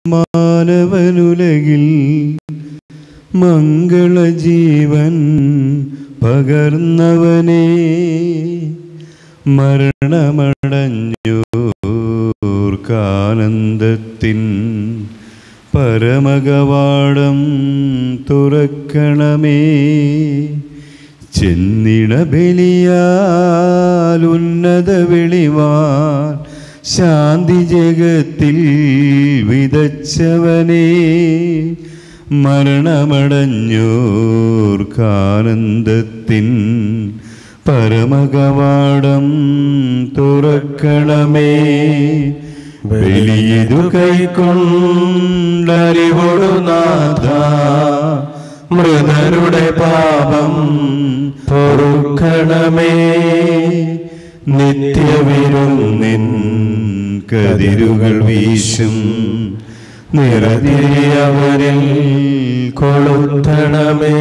മാനവനുലകിൽ മംഗളജീവൻ പകർന്നവനെ മരണമടഞ്ഞോർക്കാനന്ദത്തിൻ പരമകവാടം തുറക്കണമേ ചെന്നിട ബലിയാൽ ഉന്നത വെളിവാൻ ശാന്തി ജഗത്തിൽ വിതച്ചവനെ മരണമടഞ്ഞോർക്കാനന്ദത്തിൻ പരമകവാടം തുറക്കണമേ ബലിയതു കൈക്കൊണ്ടറിവൊടു നാഥ മൃതരുടെ പാപം പൊറുക്കണമേ നിത്യവിരുന്നിൻ കതിരുകൾ വീശും നിറതിരിയവരിൽ കൊളുത്തണമേ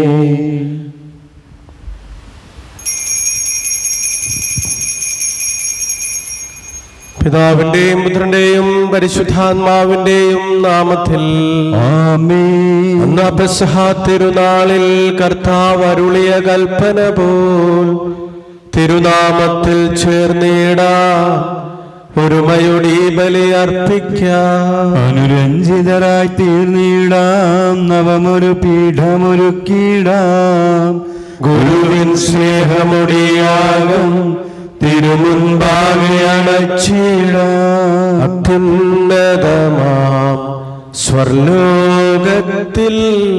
പിതാവിന്റെയും പുത്രന്റെയും പരിശുദ്ധാത്മാവിന്റെയും നാമത്തിൽ ആമേൻ അന്ന് പെസഹ തിരുനാളിൽ കർത്താവ് അരുളിയ കൽപ്പന പോൽ തിരുനാമത്തിൽ ചേർന്നിടാ ഒരുമയുടെ ഈ ബലി അർപ്പിക്കാം അനുരഞ്ജിതരായി തീർന്നിടാം നവമൊരു പീഠമൊരുക്കിടാം ഗുരുവിൻ സ്നേഹമുടിയാകും തിരുമുൻപാകെ അടച്ചിടാം അത്യുന്നതമാം സ്വർലോകത്തിൽ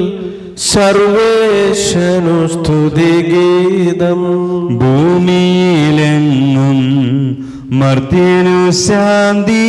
സർവേശനു സ്തുതിഗീതം ഭൂമിയിലെങ്ങും മർത്യനു ശാന്തി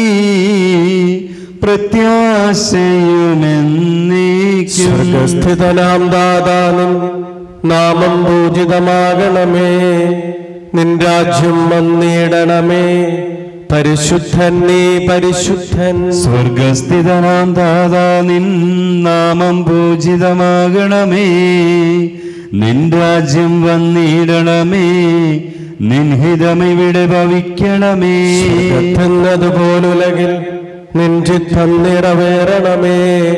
പ്രത്യാശയുമെന്നേക്കും സ്വർഗസ്ഥിതനാം ദാതാനും നാമം പൂജിതമാകണമേ നിൻ രാജ്യം വന്നിടണമേ പരിശുദ്ധൻ നീ പരിശുദ്ധൻ സ്വർഗസ്ഥിതനാം ദാതാ നിൻ നാമം പൂജിതമാകണമേ നിൻ രാജ്യം വന്നിടണമേ നിൻ ഹിതമിവിടെ ഭവിക്കണമേ സ്വർഗത്തെന്നതുപോലുലകിൽ നിൻ ചിത്തം നിറവേറണമേ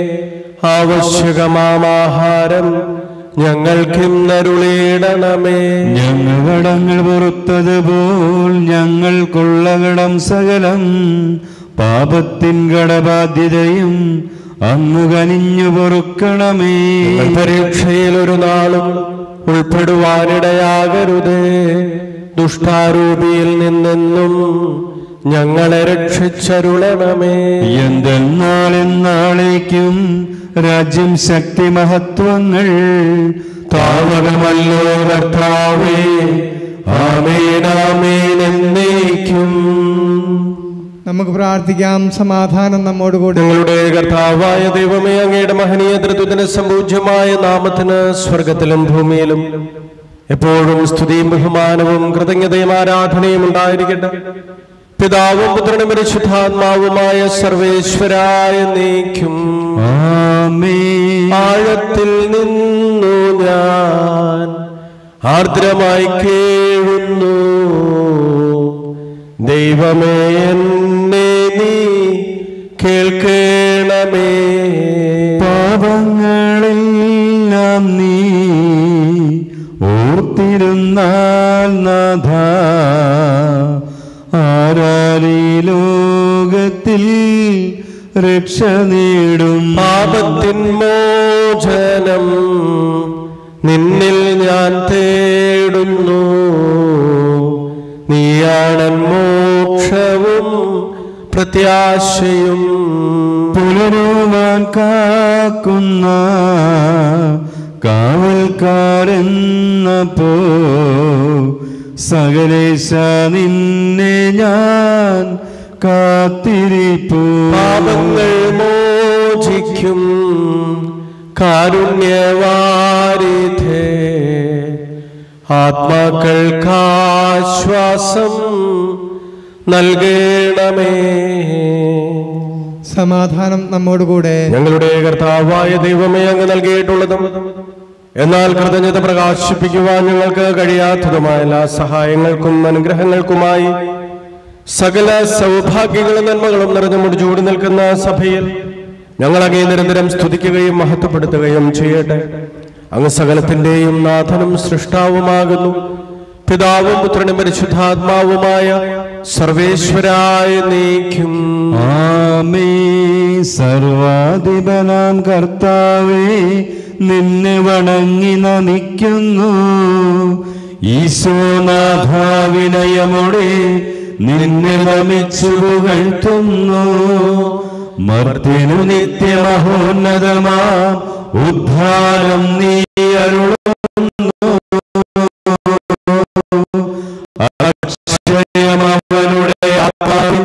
ആവശ്യകമാം ഞങ്ങൾക്കിന്നരുളിയിടണമേ ഞങ്ങളടങ്ങൾ പുറത്തതുപോൽ ഞങ്ങൾക്കുള്ള കടം സകലം പാപത്തിൻ കടബാധ്യതയും അങ്ങു കനിഞ്ഞു പൊറുക്കണമേ ഞങ്ങൾ പരീക്ഷയിൽ ഒരു നാളും ഉൾപ്പെടുവാനിടയാകരുതേ ദുഷ്ടാരൂപിയിൽ നിന്നെന്നും ഞങ്ങളെ രക്ഷിച്ചരുളണമേ എന്തെന്നാൽ എന്നാളേക്കും രാജ്യം ശക്തി മഹത്വങ്ങൾ താവകമല്ലോ കർത്താവേ ആമേനാമേൻ എന്നേക്കും നമുക്ക് പ്രാർത്ഥിക്കാം സമാധാനം നമ്മോടുകൂടെ ഞങ്ങളുടെ കർത്താവായ ദൈവമേ അങ്ങയുടെ മഹനീയ ധൃതുദിന സംപൂജ്യമായ നാമത്തിന് സ്വർഗത്തിലും ഭൂമിയിലും എപ്പോഴും സ്തുതിയും ബഹുമാനവും കൃതജ്ഞതയും ആരാധനയും ഉണ്ടായിരിക്കട്ടെ പിതാവും പുത്രനും പരിശുദ്ധാത്മാവുമായ സർവേശ്വരായ നീക്കും ആമേൻ ആഴത്തിൽ നിന്നു ഞാൻ ആർദ്രമായി കേഴുന്നു ദൈവമേ എന്നെ നീ കേൾക്കണമേ പാപങ്ങളെല്ലാം നീ ഓർത്തിരുന്നാൽ നാഥ ആരാരീ ലോകത്തിൽ രക്ഷ നേടും പാപത്തിൻ മോചനം നിന്നിൽ ഞാൻ തേടുന്നു നീയാണൻ മോക്ഷവും പ്രത്യാശയും പുലരുവാൻ കാക്കുന്ന കാവൽക്കാരെന്നപ്പോ സകലേശ നിന്നെ ഞാൻ കാത്തിരിപ്പൂ പാപങ്ങൾ മോചിക്കും കാരുണ്യവാരിധേ ആത്മാക്കൾക്കാശ്വാസം നൽകണമേ സമാധാനം നമ്മോടുകൂടെ ഞങ്ങളുടെ കർത്താവായ ദൈവമേ അങ്ങ് നൽകിയിട്ടുള്ളതും എന്നാൽ കൃതജ്ഞത പ്രകാശിപ്പിക്കുവാൻ ഞങ്ങൾക്ക് കഴിയാത്തതുമായ എല്ലാ സഹായങ്ങൾക്കും അനുഗ്രഹങ്ങൾക്കുമായി സകല സൗഭാഗ്യങ്ങളും നന്മകളും നിറഞ്ഞു മുടിച്ചൂടി നിൽക്കുന്ന സഭയിൽ ഞങ്ങൾ അങ്ങേ നിരന്തരം സ്തുതിക്കുകയും മഹത്വപ്പെടുത്തുകയും ചെയ്യട്ടെ അങ്ങ് സകലത്തിന്റെയും നാഥനും സൃഷ്ടാവുമാകുന്നു പിതാവും പുത്രനും പരിശുദ്ധാത്മാവുമായ സർവേശ്വരായ നീക്കും ആമേ സർവാധിപനാം കർത്താവേ നിന്നെ വണങ്ങി നമിക്കുന്നു ഈശോനാഥ വിനയമോടെ നിന്നെ നമിച്ചു പുകഴ്ത്തുന്നു മർത്തിനു നിത്യമഹോന്നതമാ ഉദ്ധാരം നീ അരുളുന്നു അക്ഷയമവനുടെ ആത്മാവിൻ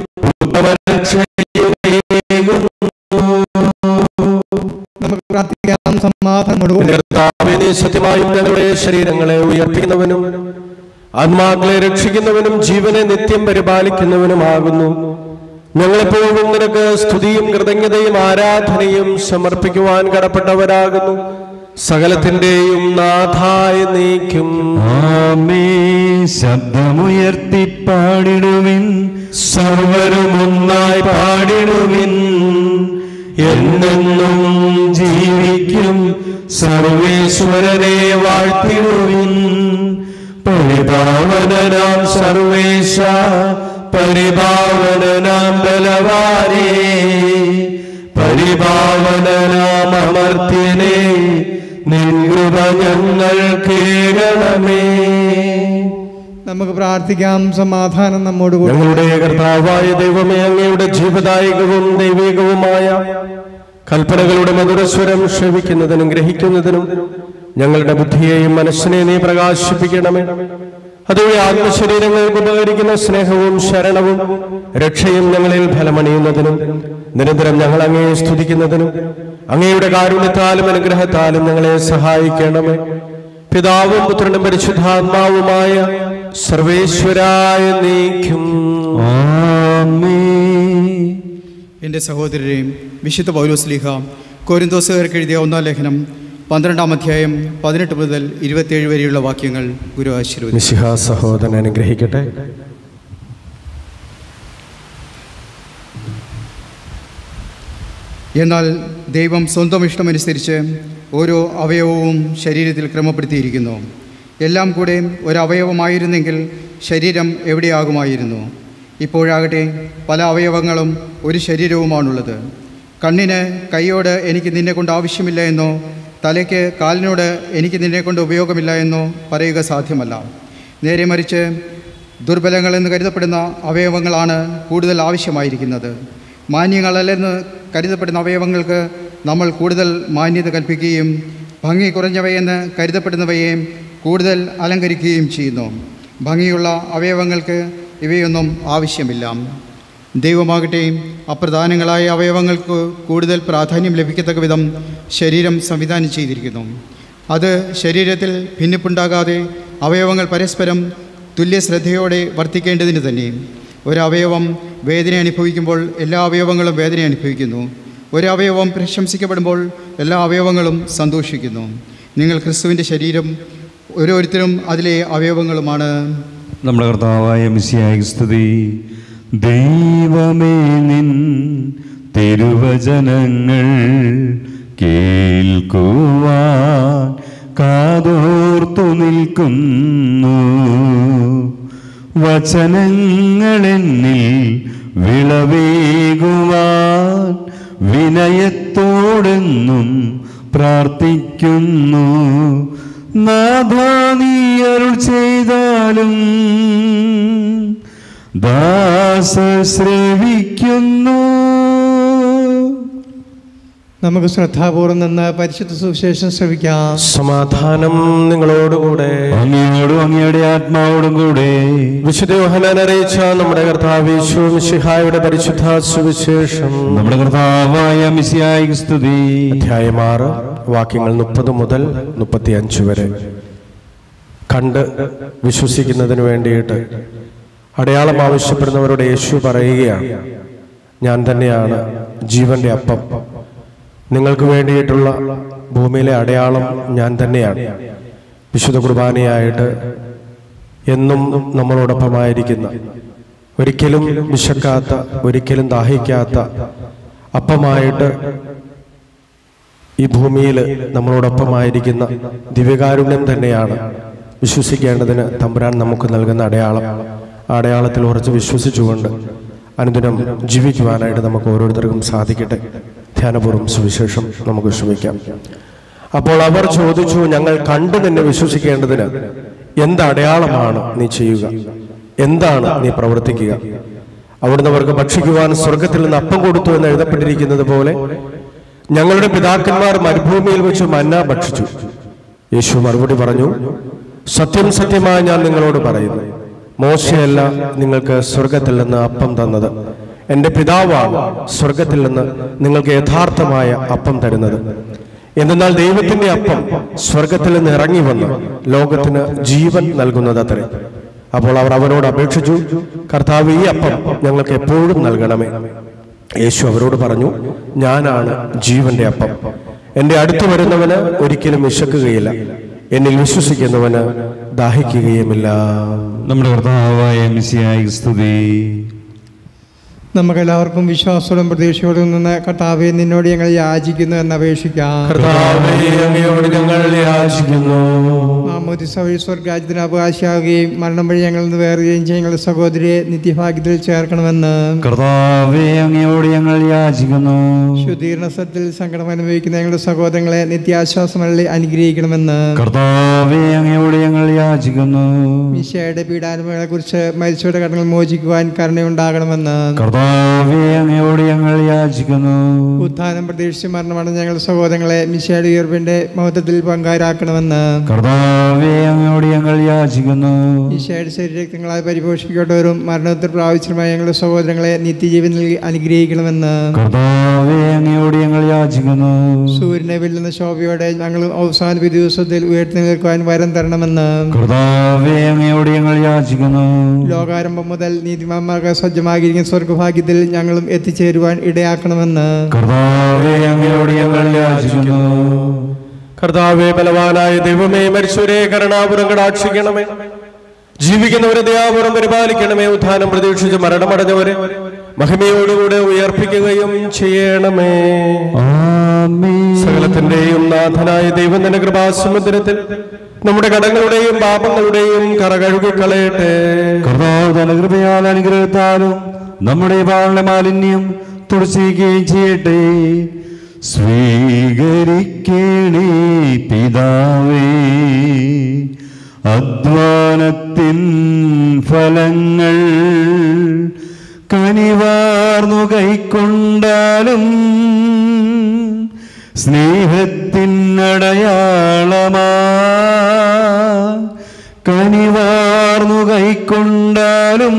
നമുക്ക് പ്രാർത്ഥിക്കാം സമാധാനത്തോടുകൂടെ കർത്താവേ, നീ സത്യമായും ഞങ്ങളുടെ ശരീരങ്ങളെ ഉയർപ്പിക്കുന്നവനും ആത്മാക്കളെ രക്ഷിക്കുന്നവനും ജീവനെ നിത്യം പരിപാലിക്കുന്നവനുമാകുന്നു ഞങ്ങളെപ്പോഴും നിനക്ക് സ്തുതിയും കൃതജ്ഞതയും ആരാധനയും സമർപ്പിക്കുവാൻ കടപ്പെട്ടവരാകുന്നു സകലത്തിന്റെയും നാഥായ നീക്കും ആമേ ശബ്ദമുയർത്തി പാടിടുവിൻ സർവരും ഒന്നായി പാടിടുവിൻ എന്നെന്നും ജീവിക്കും സർവേശ്വരനെ വാഴ്ത്തിടുവിൻ പരിപാവനാം സർവേശ പരിപാവനാം ബലവാനേ പരിപാവനാം അമർത്യനെ നിൻകൃപ ഞങ്ങൾ കേൾക്കണമേ നമുക്ക് പ്രാർത്ഥിക്കാം സമാധാനം നമ്മോടുകൂടെ ഞങ്ങളുടെ കർത്താവായ ദൈവമേ അങ്ങയുടെ ജീവദായകവും ദൈവികവുമായ കൽപ്പനകളുടെ മധുരസ്വരം ശ്രവിക്കുന്നതിനും ഗ്രഹിക്കുന്നതിനും ഞങ്ങളുടെ ബുദ്ധിയെയും മനസ്സിനെ നീ പ്രകാശിപ്പിക്കണമേ അതുവഴി ആത്മശരീരങ്ങൾക്ക് ഉപകരിക്കുന്ന സ്നേഹവും ശരണവും രക്ഷയും ഞങ്ങളിൽ ഫലമണിയുന്നതിനും നിരന്തരം ഞങ്ങൾ അങ്ങയെ സ്തുതിക്കുന്നതിനും അങ്ങയുടെ കാരുണ്യത്താലും അനുഗ്രഹത്താലും ഞങ്ങളെ സഹായിക്കണമേ പിതാവും പുത്രനും പരിശുദ്ധാത്മാവുമായ സർവേശ്വരായ നീക്കും ആമേൻ എൻ്റെ സഹോദരരെയും വിശുദ്ധ പൗലോസ്ലീഹ കോരിന്തോസുകാർക്ക് എഴുതിയ ഒന്നാം ലേഖനം പന്ത്രണ്ടാം അധ്യായം പതിനെട്ട് മുതൽ ഇരുപത്തിയേഴ് വരെയുള്ള വാക്യങ്ങൾ ഗുരു ആശീർവദിച്ചു മിശിഹ സഹോദരൻ അനുഗ്രഹിക്കട്ടെ എന്നാൽ ദൈവം സ്വന്തം ഇഷ്ടമനുസരിച്ച് ഓരോ അവയവവും ശരീരത്തിൽ ക്രമപ്പെടുത്തിയിരിക്കുന്നു എല്ലാം കൂടെ ഒരവയവമായിരുന്നെങ്കിൽ ശരീരം എവിടെയാകുമായിരുന്നു ഇപ്പോഴാകട്ടെ പല അവയവങ്ങളും ഒരു ശരീരവുമാണുള്ളത് കണ്ണിന് കൈയോട് എനിക്ക് നിന്നെ കൊണ്ട് ആവശ്യമില്ല എന്നോ തലയ്ക്ക് കാലിനോട് എനിക്ക് നിന്നെ കൊണ്ട് ഉപയോഗമില്ല എന്നോ പറയുക സാധ്യമല്ല നേരെ മറിച്ച് ദുർബലങ്ങളെന്ന് കരുതപ്പെടുന്ന അവയവങ്ങളാണ് കൂടുതൽ ആവശ്യമായിരിക്കുന്നത് മാന്യങ്ങളല്ലെന്ന് കരുതപ്പെടുന്ന അവയവങ്ങൾക്ക് നമ്മൾ കൂടുതൽ മാന്യത കൽപ്പിക്കുകയും ഭംഗി കുറഞ്ഞവയെന്ന് കരുതപ്പെടുന്നവയെയും കൂടുതൽ അലങ്കരിക്കുകയും ചെയ്യുന്നു ഭംഗിയുള്ള അവയവങ്ങൾക്ക് ഇവയൊന്നും ആവശ്യമില്ല ദൈവമാകട്ടെ അപ്രധാനങ്ങളായ അവയവങ്ങൾക്ക് കൂടുതൽ പ്രാധാന്യം ലഭിക്കത്തക്ക വിധം ശരീരം സംവിധാനം ചെയ്തിരിക്കുന്നു അത് ശരീരത്തിൽ ഭിന്നിപ്പുണ്ടാകാതെ അവയവങ്ങൾ പരസ്പരം തുല്യ ശ്രദ്ധയോടെ വർത്തിക്കേണ്ടതിന് തന്നെ ഒരവയവം വേദന അനുഭവിക്കുമ്പോൾ എല്ലാ അവയവങ്ങളും വേദന അനുഭവിക്കുന്നു ഒരവയവം പ്രശംസിക്കപ്പെടുമ്പോൾ എല്ലാ അവയവങ്ങളും സന്തോഷിക്കുന്നു നിങ്ങൾ ക്രിസ്തുവിൻ്റെ ശരീരം ഓരോരുത്തരും അതിലെ അവയവങ്ങളുമാണ് നമ്മുടെ കർത്താവായ മിശിയായ സ്തുതി ദൈവമേ നിൻ തിരുവചനങ്ങൾ കേൾക്കുവാൻ കാതോർത്തു നിൽക്കുന്നു വചനങ്ങളെന്നിൽ വിളവേകുവാൻ വിനയത്തോടെന്നും പ്രാർത്ഥിക്കുന്നു നാഥ നീ അരുൾ ചെയ്താലും ദാസ ശ്രവിക്കുന്നു നമുക്ക് ശ്രദ്ധാപൂർവം നിന്ന് പരിശുദ്ധ സുവിശേഷം ശ്രവിക്കാം സമാധാനം നിങ്ങളോടുകൂടെ അങ്ങയോടും അങ്ങയുടെ ആത്മാവോടും കൂടെ വിശുദ്ധ യോഹനാൻ അറിയിച്ച നമ്മുടെ കർത്താവ് യേശു മിശിഹായുടെ പരിശുദ്ധ സുവിശേഷം നമ്മുടെ കർത്താവായ മിശിയായ സ്തുതി അധ്യായം ആറ് വാക്യങ്ങൾ മുപ്പത് മുതൽ മുപ്പത്തിയഞ്ച് വരെ കണ്ട് വിശ്വസിക്കുന്നതിന് വേണ്ടിയിട്ട് അടയാളം ആവശ്യപ്പെടുന്നവരോട് യേശു പറയുകയാണ് ഞാൻ തന്നെയാണ് ജീവന്റെ അപ്പം നിങ്ങൾക്ക് വേണ്ടിയിട്ടുള്ള ഭൂമിയിലെ അടയാളം ഞാൻ തന്നെയാണ് വിശുദ്ധ കുർബാനയായിട്ട് എന്നും നമ്മളോടൊപ്പമായിരിക്കുന്ന ഒരിക്കലും വിശക്കാത്ത ഒരിക്കലും ദാഹിക്കാത്ത അപ്പമായിട്ട് ഈ ഭൂമിയിൽ നമ്മളോടൊപ്പമായിരിക്കുന്ന ദിവ്യകാരുണ്യം തന്നെയാണ് വിശ്വസിക്കേണ്ടതിന് തമ്പുരാൻ നമുക്ക് നൽകുന്ന അടയാളം ആ അടയാളത്തിൽ ഉറച്ച് വിശ്വസിച്ചുകൊണ്ട് അനുദിനം ജീവിക്കുവാനായിട്ട് നമുക്ക് ഓരോരുത്തർക്കും സാധിക്കട്ടെ ധ്യാനപൂർവ്വം സുവിശേഷം നമുക്ക് ശ്രമിക്കാം അപ്പോൾ അവർ ചോദിച്ചു ഞങ്ങൾ കണ്ടു നിന്നെ വിശ്വസിക്കേണ്ടതിന് എന്ത് അടയാളമാണ് നീ ചെയ്യുക എന്താണ് നീ പ്രവർത്തിക്കുക അവിടുന്ന് അവർക്ക് ഭക്ഷിക്കുവാൻ സ്വർഗത്തിൽ നിന്ന് അപ്പം കൊടുത്തു എന്ന് എഴുതപ്പെട്ടിരിക്കുന്നത് പോലെ ഞങ്ങളുടെ പിതാക്കന്മാർ മരുഭൂമിയിൽ വെച്ച് മന്ന ഭക്ഷിച്ചു യേശു മറുപടി പറഞ്ഞു സത്യം സത്യമായി ഞാൻ നിങ്ങളോട് പറയുന്നു മോശയല്ല നിങ്ങൾക്ക് സ്വർഗത്തിൽ നിന്ന് അപ്പം തന്നത് എന്റെ പിതാവാണ് സ്വർഗത്തിൽ നിന്ന് നിങ്ങൾക്ക് യഥാർത്ഥമായ അപ്പം തരുന്നത് എന്തെന്നാൽ ദൈവത്തിന്റെ അപ്പം സ്വർഗത്തിൽ നിന്ന് ഇറങ്ങി വന്ന് ലോകത്തിന് ജീവൻ നൽകുന്നത് അത്രേ അപ്പോൾ അവർ അവനോട് അപേക്ഷിച്ചു കർത്താവ് ഈ അപ്പം ഞങ്ങൾക്ക് എപ്പോഴും നൽകണമേ യേശു അവരോട് പറഞ്ഞു ഞാനാണ് ജീവന്റെ അപ്പം എന്റെ അടുത്ത് വരുന്നവന് ഒരിക്കലും വിശക്കുകയില്ല എന്നിൽ വിശ്വസിക്കുന്നവന് ദാഹിക്കുകയുമില്ല നമ്മുടെ കർത്താവായ മിസിയായി സ്തുതി നമുക്കെല്ലാവർക്കും വിശ്വാസത്തോടും പ്രതീക്ഷയോടും നിന്ന് കർത്താവെ നിന്നോട് ഞങ്ങൾ യാചിക്കുന്നു എന്ന് അപേക്ഷിക്കാം കർത്താവേ, അങ്ങയോട് ഞങ്ങൾ യാചിക്കുന്നു മാമോദിസ വഴി സ്വർഗാജ്യത്തിന് അവകാശിയാവുകയും മരണം വഴി ഞങ്ങളിൽ നിന്ന് വേറുകയും ചെയ്യും ഞങ്ങളുടെ സഹോദരിയെ നിത്യഭാഗ്യത്തിൽ ചേർക്കണമെന്ന് കർത്താവേ അങ്ങയോട് ഞങ്ങൾ യാചിക്കുന്നു ശുദ്ധീകരണ സ്ഥലത്തിൽ സങ്കടം അനുഭവിക്കുന്ന ഞങ്ങളുടെ സഹോദരങ്ങളെ നിത്യാശ്വാസമള്ളി അനുഗ്രഹിക്കണമെന്ന് കർത്താവേ അങ്ങയോട് ഞങ്ങൾ യാചിക്കുന്നു മിശയുടെ പീഡാനുഭവങ്ങളെ കുറിച്ച് മരിച്ചവരുടെ കടങ്ങൾ മോചിക്കുവാൻ കരുണയുണ്ടാകണമെന്ന് കർത്താവേ അങ്ങയോട് ഞങ്ങൾ യാചിക്കുന്നു ഉത്ഥാനം പ്രതീക്ഷിച്ച് മരണമടഞ്ഞ ഞങ്ങളുടെ സഹോദരങ്ങളെ മിശയുടെ ഉയർപ്പിന്റെ മഹത്വത്തിൽ പങ്കാരാക്കണമെന്ന് കർത്താവേ അങ്ങയോട് ഞങ്ങൾ യാചിക്കുന്നു ഈശോയുടെ ശരീരക്തങ്ങളായി പരിപോഷിക്കപ്പെട്ടവരും മരണത്തിൽ പ്രാപിച്ചതുമായ ഞങ്ങളുടെ സഹോദരങ്ങളെ നിത്യജീവൻ നൽകി അനുഗ്രഹിക്കണമെന്ന് കർത്താവേ അങ്ങയോട് ഞങ്ങൾ യാചിക്കുന്നു സൂര്യനെ വെല്ലുന്ന ശോഭയോടെ ഞങ്ങൾ അവസാന വിധി ദിവസത്തിൽ ഉയർത്തി നിൽക്കുവാൻ വരം തരണമെന്ന് കർത്താവേ അങ്ങയോട് ഞങ്ങൾ യാചിക്കുന്നു ലോകാരംഭം മുതൽ നീതിമാന്മാർക്ക് സജ്ജമാകിയിരിക്കുന്ന സ്വർഗഭാഗ്യത്തിൽ ഞങ്ങളും എത്തിച്ചേരുവാൻ ഇടയാക്കണമെന്ന് കർത്താവേ അങ്ങയോട് ഞങ്ങൾ യാചിക്കുന്നു കർത്താവെ ബലവാനായ ദൈവമേ മരിച്ചവരെ കരുണാപുരം കടാക്ഷിക്കണമേ ജീവിക്കുന്നവരെ ദയാപുരം പരിപാലിക്കണമേ ഉത്ഥാനം പ്രതീക്ഷിച്ച് മരണമടഞ്ഞവരെ മഹിമയോടുകൂടെ ഉയർപ്പിക്കുകയും ചെയ്യണമേ ആമേൻ സകലത്തിന്റെയും നാഥനായ ദൈവം തന്നെ കൃപാസമുദ്രത്തിൽ നമ്മുടെ കടങ്ങളുടെയും പാപങ്ങളുടെയും കറകഴുകിക്കളയട്ടെ കർത്താവ് തന്റെ കൃപയാൽ അനുഗ്രഹത്താലും നമ്മുടെ പാവങ്ങളുടെ മാലിന്യം തുടച്ചിരിക്കുകയും ചെയ്യട്ടെ സ്വീകരിക്കേണേ പിതാവേ അധ്വാനത്തിൻ ഫലങ്ങൾ കനിവാർന്നു കൈക്കൊണ്ടാലും സ്നേഹത്തിനടയാളമാ കനിവാർന്നു കൈക്കൊണ്ടാലും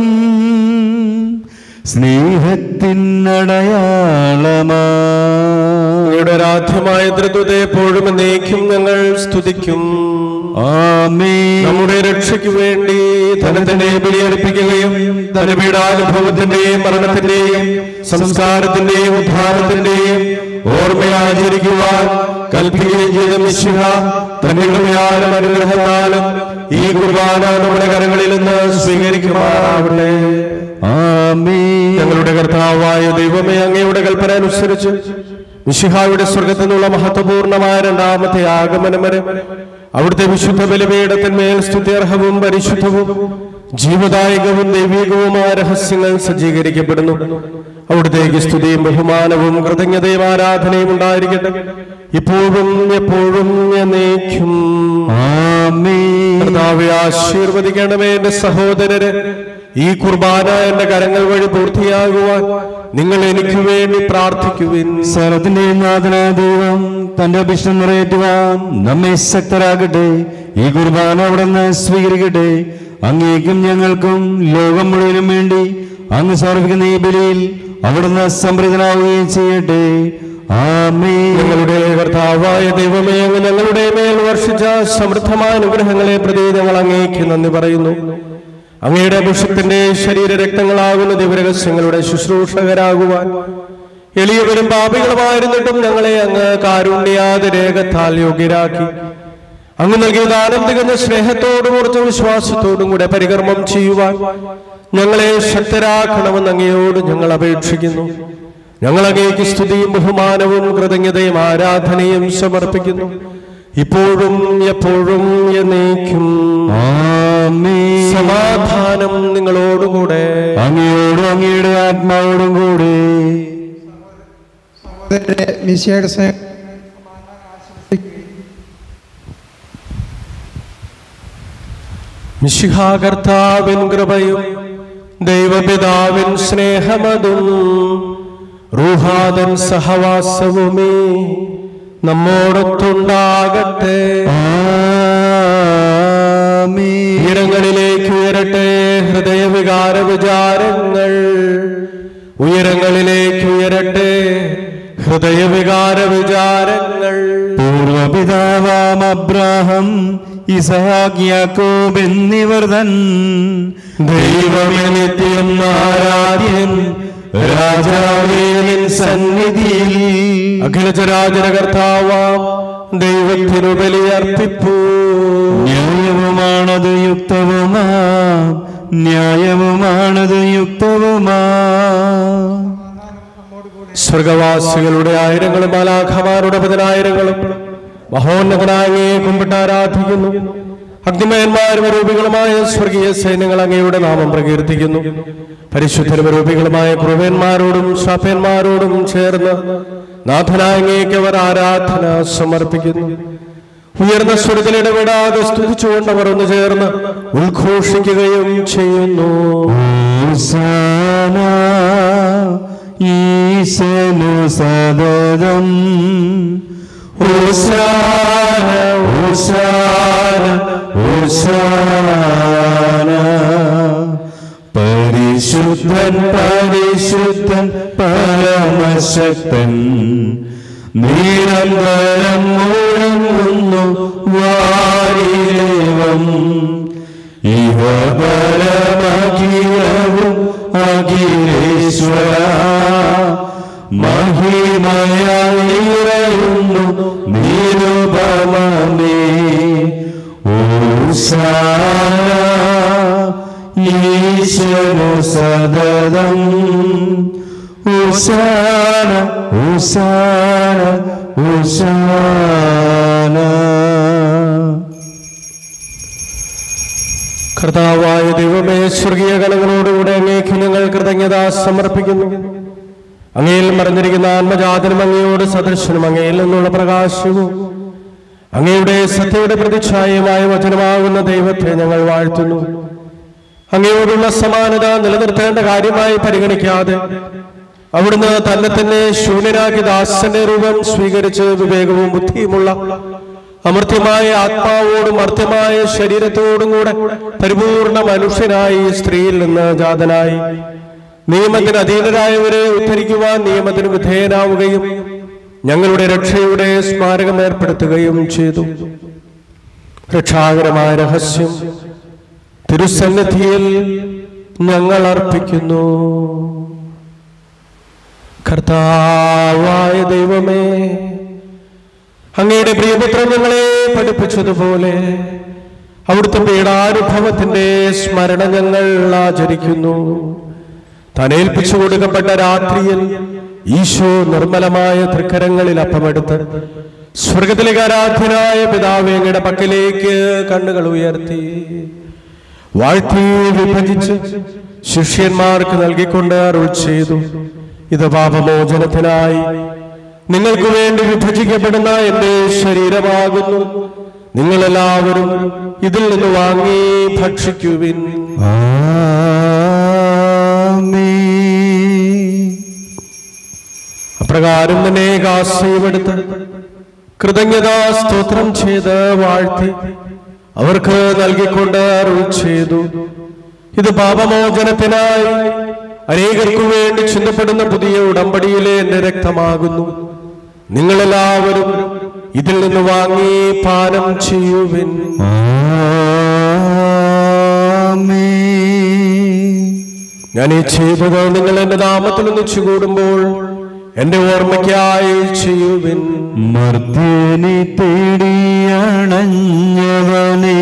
സ്നേഹത്തിനടയാളമാ അങ്ങയുടെ ആരാധ്യമായ ധൃതത്തെ എപ്പോഴും എന്നേക്കും ഞങ്ങൾ സ്തുതിക്കും ആമേ നമ്മുടെ രക്ഷയ്ക്ക് വേണ്ടി ധനത്തിന്റെ ബലിയർപ്പിക്കുകയും ധനപീഠാനുഭവത്തിന്റെയും മരണത്തിന്റെയും സംസ്കാരത്തിന്റെയും ഉദ്ധാരത്തിന്റെയും ഓർമ്മയാചരിക്കുവാൻ കൽപ്പിക്കുകയും ചെയ്ത മിശിഹ തന്റെ കൃപയാലും അനുഗ്രഹത്താലും ഈ കുർബാന നമ്മുടെ കരങ്ങളിൽ നിന്ന് സ്വീകരിക്കുമാറാവട്ടെ ആമേ ഞങ്ങളുടെ കർത്താവായ ദൈവമേ അങ്ങയുടെ കൽപ്പന അനുസരിച്ച് മിശിഹായുടെ സ്വർഗത്തിൽ നിന്നുള്ള മഹത്വപൂർണമായ രണ്ടാമത്തെ ആഗമനം വരെ അവിടുത്തെ വിശുദ്ധ ബലിപീഠത്തിന്മേൽ സ്തുത്യർഹവും പരിശുദ്ധവും ജീവദായകവും ദൈവികവുമായ രഹസ്യങ്ങൾ സജ്ജീകരിക്കപ്പെടുന്നു അവിടുത്തേക്ക് സ്തുതിയും ബഹുമാനവും കൃതജ്ഞതയും ആരാധനയും ഉണ്ടായിരിക്കട്ടെ ഇപ്പോഴും എപ്പോഴും എന്നേക്കും ആമേ കർത്താവെ ആശീർവദിക്കണമേ എന്റെ സഹോദരരെ ഈ കുർബാന എന്റെ കരങ്ങൾ വഴി പൂർത്തിയാകുവാൻ നിങ്ങൾ എനിക്ക് വേണ്ടി പ്രാർത്ഥിക്കുവിൻ സ്ഥലത്തിന്റെ നാഥനായ ദൈവം തന്റെ അഭിഷ്ടം നിറയേറ്റുവാൻ നമ്മെ ശക്തരാകട്ടെ ഈ കുർബാന അവിടെ നിന്ന് സ്വീകരിക്കട്ടെ അങ്ങേക്കും ഞങ്ങൾക്കും ലോകം മുഴുവനും വേണ്ടി അങ്ങ് സമർപ്പിക്കുന്ന ഈ ബലിയിൽ അവിടുന്ന് സംപ്രീതനാവുകയും ചെയ്യട്ടെ ആമേ ഞങ്ങളുടെ കർത്താവായ ദൈവമേ അങ്ങ് ഞങ്ങളുടെ മേൽ വർഷിച്ച സമൃദ്ധമായ അനുഗ്രഹങ്ങളെ പ്രതി ഞങ്ങൾ അങ്ങേക്ക് നന്ദി പറയുന്നു അങ്ങയുടെ അഭിഷക്തന്റെ ശരീര രക്തങ്ങളാകുന്ന ദിവരഹസ്യങ്ങളുടെ ശുശ്രൂഷകരാകുവാൻ എളിയവരും പാപികളുമായിരുന്നിട്ടും ഞങ്ങളെ അങ്ങ് കാരുണ്യാതെ രേഖത്താൽ യോഗ്യരാക്കി അങ്ങ് നൽകിയ ദാനം തികഞ്ഞ സ്നേഹത്തോടും ഉറച്ച വിശ്വാസത്തോടും കൂടെ പരികർമ്മം ചെയ്യുവാൻ ഞങ്ങളെ ശക്തരാക്കണമെന്ന് അങ്ങയോട് ഞങ്ങൾ അപേക്ഷിക്കുന്നു ഞങ്ങൾ അങ്ങേക്ക് സ്തുതിയും ബഹുമാനവും കൃതജ്ഞതയും ആരാധനയും സമർപ്പിക്കുന്നു ഇപ്പോഴും എപ്പോഴും എന്നേക്കും ആമേൻ. സമാധാനം നിങ്ങളോടുകൂടെ അങ്ങയോടും അങ്ങയുടെ ആത്മാവോടും കൂടെ സഹോദരരെ മിശയുടെ സ്നേഹം മിശിഹാകർത്താവിൻ കൃപയും ദൈവപിതാവിൻ സ്നേഹമതും റൂഹാദൻ സഹവാസവുമേ നമ്മോടൊത്തുണ്ടാകട്ടെ ആമേൻ. ഉയരങ്ങളിലേക്ക് ഉയരട്ടെ ഹൃദയവികാര വിചാരങ്ങൾ ഉയരങ്ങളിലേക്ക് ഉയരട്ടെ ഹൃദയവികാര വിചാരങ്ങൾ പൂർവപിതാവാം അബ്രാഹം ഇസഹാക്ക് യാക്കോബ് എന്നിവർ തൻ ദൈവമേ നിത്യം ആരാധ്യൻ രാജാവേ നിൻ സന്നിധിയിൽ അഖിലചരാചര കർത്താവാം ദൈവത്തിനു ബലിയർപ്പിപ്പൂ ന്യായവുമാണത് യുക്തവുമാ ന്യായവുമാണത് യുക്തവുമാ സ്വർഗവാസികളുടെ ആയിരങ്ങളും മാലാഖമാരുടെ പതിനായിരങ്ങളും മഹോന്നതനായ അങ്ങയെ കുമ്പിട്ട് ആരാധിക്കുന്നു അഗ്നിമയന്മാരും രൂപികളുമായ സ്വർഗീയ സൈന്യങ്ങൾ അങ്ങയുടെ നാമം പ്രകീർത്തിക്കുന്നു പരിശുദ്ധരും രൂപികളുമായ ക്രൂവന്മാരോടും ശാപന്മാരോടും ചേർന്ന് നാഥനായ അങ്ങേക്ക് അവർ ആരാധന സമർപ്പിക്കുന്നു ഉയർന്ന സ്വരത്തിൽ ഇടപെടാതെ സ്തുതിച്ചുകൊണ്ട് അവർ ഒന്ന് ചേർന്ന് ഉദ്ഘോഷിക്കുകയും ചെയ്യുന്നു ഹോസാന ഈശനു സദതം ഹോസാന ഹോസാന ഹോസാന പരിശുദ്ധൻ പരിശുദ്ധൻ പരമശക്തൻ നിരന്തരം മുഴങ്ങുന്നു വാരിദേവം ഇവ പരമഖിലവും അഖിലേശ്വര മഹിമയായിരുന്നു നിരുപമേ ഓസാന ഈശ്വരു സദതം ഉസാന ഉസാന ഉസാന കർത്താവായ ദൈവമേ സ്വർഗീയ ഗണങ്ങളോടുകൂടെ അങ്ങേക്ക് ഞങ്ങൾ കൃതജ്ഞത സമർപ്പിക്കുന്നു അങ്ങയിൽ മറിഞ്ഞിരിക്കുന്ന ആത്മജാതനും അങ്ങയോട് സദൃശനും അങ്ങയിൽ നിന്നുള്ള പ്രകാശവും അങ്ങയുടെ സത്യയുടെ പ്രതിച്ഛായമായ വചനമാകുന്ന ദൈവത്തെ ഞങ്ങൾ വാഴ്ത്തുന്നു അങ്ങയോടുള്ള സമാനത നിലനിർത്തേണ്ട കാര്യമായി പരിഗണിക്കാതെ അവിടുന്ന് തന്നെ തന്നെ ശൂന്യനാക്കി ദാസന്റെ രൂപം സ്വീകരിച്ച് വിവേകവും ബുദ്ധിയുമുള്ള അമർത്യമായ ആത്മാവോടും മർത്യമായ ശരീരത്തോടും കൂടെ പരിപൂർണ മനുഷ്യനായി ഈ സ്ത്രീയിൽ നിന്ന് ജാതനായി നിയമത്തിന് അധീനരായവരെ ഉദ്ധരിക്കുവാൻ നിയമത്തിന് വിധേയനാവുകയും ഞങ്ങളുടെ രക്ഷയുടെ സ്മാരകം ഏർപ്പെടുത്തുകയും ചെയ്തു രക്ഷാകരമായ രഹസ്യം തിരുസന്നിധിയിൽ ഞങ്ങൾ അർപ്പിക്കുന്നു കർത്താവായ ദൈവമേ അങ്ങയുടെ പ്രിയപുത്രൻ ഞങ്ങളെ പഠിപ്പിച്ചതുപോലെ അവിടുത്തെ പീഡാനുഭവത്തിന്റെ സ്മരണ ഞങ്ങൾ ആചരിക്കുന്നു തനേൽപ്പിച്ചു കൊടുക്കപ്പെട്ട രാത്രിയിൽ ഈശോ നിർമ്മലമായ തൃക്കരങ്ങളിൽ അപ്പമെടുത്ത് സ്വർഗത്തിലേക്ക് ആരാധ്യനായ പിതാവ് അങ്ങയുടെ പക്കലേക്ക് കണ്ണുകൾ ഉയർത്തി വാഴ്ത്തി വിഭജിച്ച് ശിഷ്യന്മാർക്ക് നൽകിക്കൊണ്ട് അരുൾ ചെയ്തു ഇത് പാപമോചനത്തിനായി നിങ്ങൾക്ക് വേണ്ടി വിഭജിക്കപ്പെടുന്ന എന്റെ ശരീരമാകുന്നു നിങ്ങളെല്ലാവരും ഇതിൽ നിന്ന് വാങ്ങി ഭക്ഷിക്കുവിൻ ആമേൻ അപ്രകാരം തന്നെ കാസയുമെടുത്ത് കൃതജ്ഞതാ സ്തോത്രം ചെയ്ത് വാഴ്ത്തി അവർക്ക് നൽകിക്കൊണ്ട് അരുൾ ചെയ്തു ഇത് പാപമോചനത്തിനായി അനേകർക്കു വേണ്ടി ചിന്തപ്പെടുന്ന പുതിയ ഉടമ്പടിയിലെ എന്റെ രക്തമാകുന്നു നിങ്ങളെല്ലാവരും ഇതിൽ നിന്ന് വാങ്ങി പാനം ചെയ്യുവിൻ ആമേൻ ഞാൻ ഈ ചെയ്തത് നിങ്ങൾ എന്റെ നാമത്തിൽ ഒന്നിച്ചു കൂടുമ്പോൾ എന്റെ ഓർമ്മയ്ക്കായി ചെയ്യുവിൻ മർദ്ദനി തേടിയണഞ്ഞവനെ